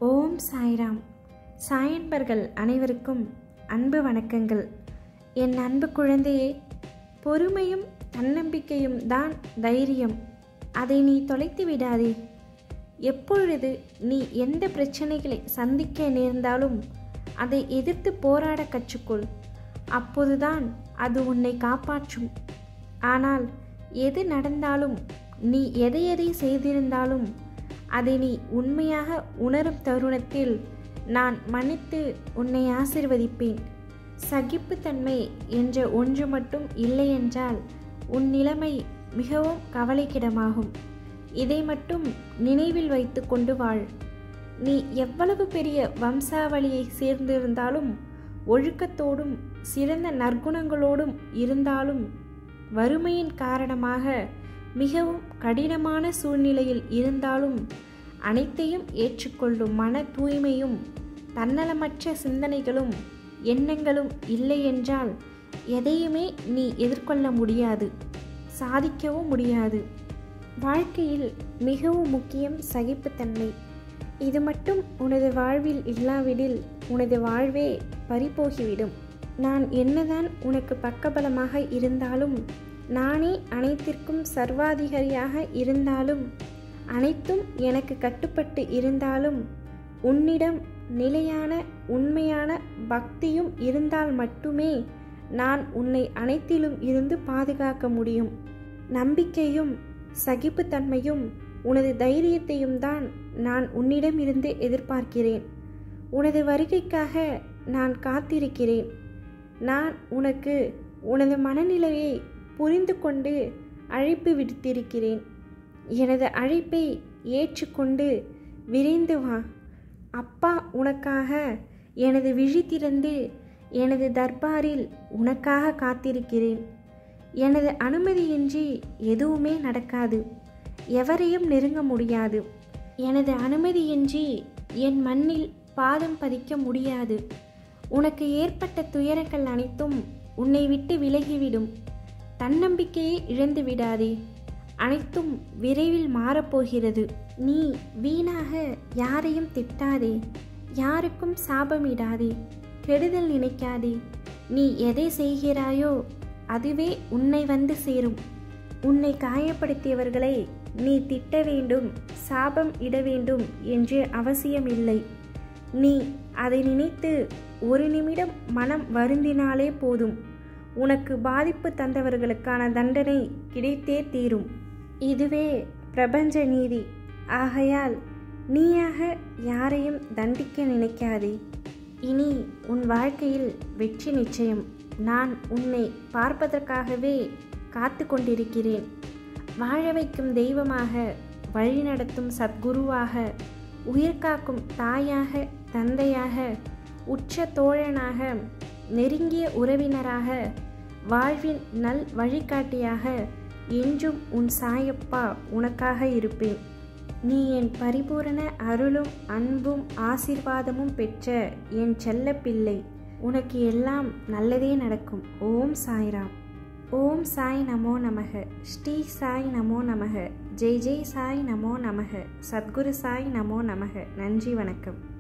ஓம் சாய்ராம் சாயன்பர்கள் அனைவருக்கும் அன்பு வணக்கங்கள் என் அன்பு குழந்தையே பொறுமையும் தன்னம்பிக்கையும் தான் தைரியம் அதை நீ தொலைத்து விடாதே எப்பொழுது நீ எந்த பிரச்சனைகளை சந்திக்க நேர்ந்தாலும் அதை எதிர்த்து போராட கற்றுக்கொள் அப்போதுதான் அது உன்னை காப்பாற்றும் ஆனால் எது நடந்தாலும் நீ எதை எதை செய்திருந்தாலும் அதை நீ உண்மையாக உணரும் தருணத்தில் நான் மன்னித்து உன்னை ஆசிர்வதிப்பேன் சகிப்புத்தன்மை என்ற ஒன்று மட்டும் இல்லை என்றால் உன் நிலைமை மிகவும் கவலைக்கிடமாகும் இதை மட்டும் நினைவில் வைத்து கொண்டு வாழ் நீ எவ்வளவு பெரிய வம்சாவளியை சேர்ந்திருந்தாலும் ஒழுக்கத்தோடும் சிறந்த நற்குணங்களோடும் இருந்தாலும் வறுமையின் காரணமாக மிகவும் கடினமான சூழ்நிலையில் இருந்தாலும் அனைத்தையும் ஏற்றுக்கொள்ளும் மன தூய்மையும் தன்னலமற்ற சிந்தனைகளும் எண்ணங்களும் இல்லை என்றால் எதையுமே நீ எதிர்கொள்ள முடியாது சாதிக்கவும் முடியாது வாழ்க்கையில் மிகவும் முக்கியம் சகிப்புத்தன்மை இது மட்டும் உனது வாழ்வில் இல்லாவிடில் உனது வாழ்வே பறிபோகிவிடும் நான் என்னதான் உனக்கு பக்கபலமாக இருந்தாலும் நானே அனைத்திற்கும் சர்வாதிகாரியாக இருந்தாலும் அனைத்தும் எனக்கு கட்டுப்பட்டு இருந்தாலும் உன்னிடம் நிலையான உண்மையான பக்தியும் இருந்தால் மட்டுமே நான் உன்னை அனைத்திலும் இருந்து பாதுகாக்க முடியும் நம்பிக்கையும் சகிப்புத்தன்மையும் உனது தைரியத்தையும் தான் நான் உன்னிடமிருந்து எதிர்பார்க்கிறேன் உனது வருகைக்காக நான் காத்திருக்கிறேன் நான் உனக்கு உனது மனநிலையை புரிந்து கொண்டு அழைப்பு விடுத்திருக்கிறேன் எனது அழைப்பை ஏற்றுக்கொண்டு விரைந்து வா அப்பா உனக்காக எனது விழி திறந்து எனது தர்பாரில் உனக்காக காத்திருக்கிறேன் எனது அனுமதியின்றி எதுவுமே நடக்காது எவரையும் நெருங்க முடியாது எனது அனுமதியின்றி என் மண்ணில் பாதம் பதிக்க முடியாது உனக்கு ஏற்பட்ட துயரங்கள் அனைத்தும் உன்னை விட்டு விலகிவிடும் தன்னம்பிக்கையை இழந்து விடாதே அனைத்தும் விரைவில் மாறப்போகிறது நீ வீணாக யாரையும் திட்டாதே யாருக்கும் சாபமிடாதே கெடுதல் நினைக்காதே நீ எதை செய்கிறாயோ அதுவே உன்னை வந்து சேரும் உன்னை காயப்படுத்தியவர்களை நீ திட்ட வேண்டும் சாபம் இட வேண்டும் என்று அவசியமில்லை நீ அதை நினைத்து ஒரு நிமிடம் மனம் வருந்தினாலே போதும் உனக்கு பாதிப்பு தந்தவர்களுக்கான தண்டனை கிடைத்தே தீரும் இதுவே பிரபஞ்ச நீதி ஆகையால் நீயாக யாரையும் தண்டிக்க நினைக்காதே இனி உன் வாழ்க்கையில் வெற்றி நிச்சயம் நான் உன்னை பார்ப்பதற்காகவே காத்து கொண்டிருக்கிறேன் வாழ வைக்கும் தெய்வமாக வழிநடத்தும் சத்குருவாக உயிர்காக்கும் தாயாக தந்தையாக உச்ச தோழனாக நெருங்கிய உறவினராக வாழ்வின் நல் வழிகாட்டியாக என்றும் உன் சாயப்பா உனக்காக இருப்பேன் நீ என் பரிபூரண அருளும் அன்பும் ஆசிர்வாதமும் பெற்ற என் செல்ல பிள்ளை உனக்கு எல்லாம் நல்லதே நடக்கும் ஓம் சாய்ராம் ஓம் சாய் நமோ நமக ஸ்ரீ சாய் நமோ நமக ஜெய் ஜெய் சாய் நமோ நமக சத்குரு சாய் நமோ நமக நன்றி வணக்கம்